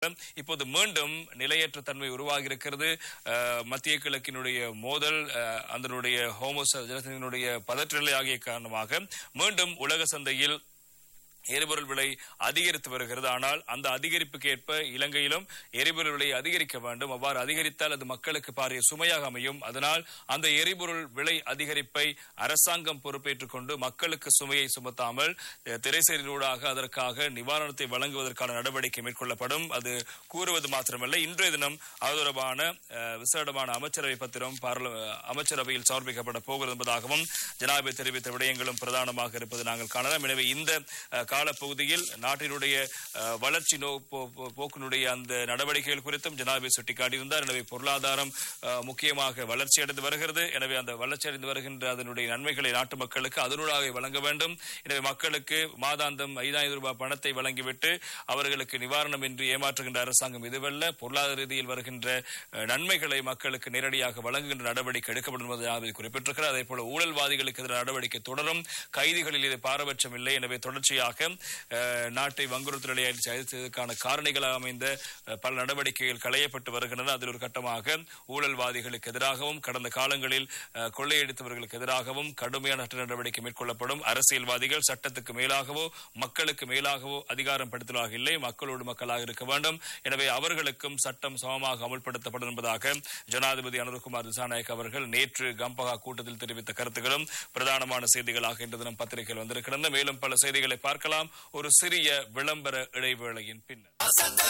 இப்போது மீண்டும் நிலையற்ற தன்மை உருவாகி இருக்கிறது அஹ், மத்திய கிழக்கினுடைய மோதல் அஹ், அதனுடைய ஹோமோஸ் ஜனத்தினுடைய பதற்றநிலை ஆகிய காரணமாக மீண்டும் உலக சந்தையில் எரிபொருள் விலை அதிகரித்து வருகிறது ஆனால் அந்த அதிகரிப்புக்கு ஏற்ப இலங்கையிலும் எரிபொருள் விலை அதிகரிக்க வேண்டும் அவ்வாறு அதிகரித்தால் அது மக்களுக்கு பாரிய சுமையாக அமையும் அதனால் அந்த எரிபொருள் விலை அதிகரிப்பை அரசாங்கம் பொறுப்பேற்றுக் கொண்டு மக்களுக்கு சுமையை சுமத்தாமல் அஹ், திரைசேரியூடாக அதற்காக நிவாரணத்தை வழங்குவதற்கான நடவடிக்கை மேற்கொள்ளப்படும் அது கூறுவது மாத்திரமல்ல இன்றைய தினம் அது தொடர்பான அஹ், விசேடமான அமைச்சரவை பத்திரம் பாராளு- அமைச்சரவையில் சமர்ப்பிக்கப்பட போகிறது என்பதாகவும் ஜனாதிபதி தெரிவித்த விடயங்களும் பிரதானமாக இருப்பது நாங்கள் காணலாம் எனவே இந்த அஹ், காலப்பகுதியில் நாட்டினுடைய அஹ், வளர்ச்சி நோ போ- போ- போக்கினுடைய அந்த நடவடிக்கைகள் குறித்தும் ஜனாதிபதி சுட்டிக்காட்டியிருந்தார் எனவே பொருளாதாரம் அஹ், முக்கியமாக வளர்ச்சி அடைந்து வருகிறது எனவே அந்த வளர்ச்சி அடைந்து வருகின்ற அதனுடைய நன்மைகளை நாட்டு மக்களுக்கு அதனூடாக வழங்க வேண்டும் எனவே மக்களுக்கு மாதாந்தம் ஐந்தாயிரம் ரூபாய் பணத்தை வழங்கிவிட்டு அவர்களுக்கு நிவாரணம் என்று ஏமாற்றுகின்ற அரசாங்கம் இதுவல்ல பொருளாதார ரீதியில் வருகின்ற அஹ், நன்மைகளை மக்களுக்கு நேரடியாக வழங்குகின்ற நடவடிக்கை எடுக்கப்படும் என்பதை ஜனாதிபதி குறிப்பிட்டிருக்கிறார் அதே போல ஊழல்வாதிகளுக்கு எதிரான நடவடிக்கை தொடரும் கைதிகளில் இது பாரபட்சம் இல்லை எனவே தொடர்ச்சியாக அஹ், நாட்டை வங்குறுத்து நிலையில் செய்ததற்கான காரணிகளாக அமைந்த அஹ், பல நடவடிக்கைகள் களையப்பட்டு வருகின்றன அதில் ஒரு கட்டமாக ஊழல்வாதிகளுக்கு எதிராகவும் கடந்த காலங்களில் அஹ், கொள்ளையடித்தவர்களுக்கு எதிராகவும் கடுமையான சட்ட நடவடிக்கை மேற்கொள்ளப்படும் அரசியல்வாதிகள் சட்டத்துக்கு மேலாகவோ மக்களுக்கு மேலாகவோ அதிகாரம் படுத்தலாக இல்லை மக்களோடு மக்களாக இருக்க வேண்டும் எனவே அவர்களுக்கும் சட்டம் சமமாக அமல்படுத்தப்படும் என்பதாக ஜனாதிபதி அனுர்குமார் திசாநாயக் அவர்கள் நேற்று கம்பகா கூட்டத்தில் தெரிவித்த கருத்துக்களும் பிரதானமான செய்திகளாக இன்று தினம் பத்திரிகையில் வந்திருக்கின்றன மேலும் பல செய்திகளை பார்க்கலாம் ஒரு சிறிய விளம்பர இடைவேளையின் பின்னர்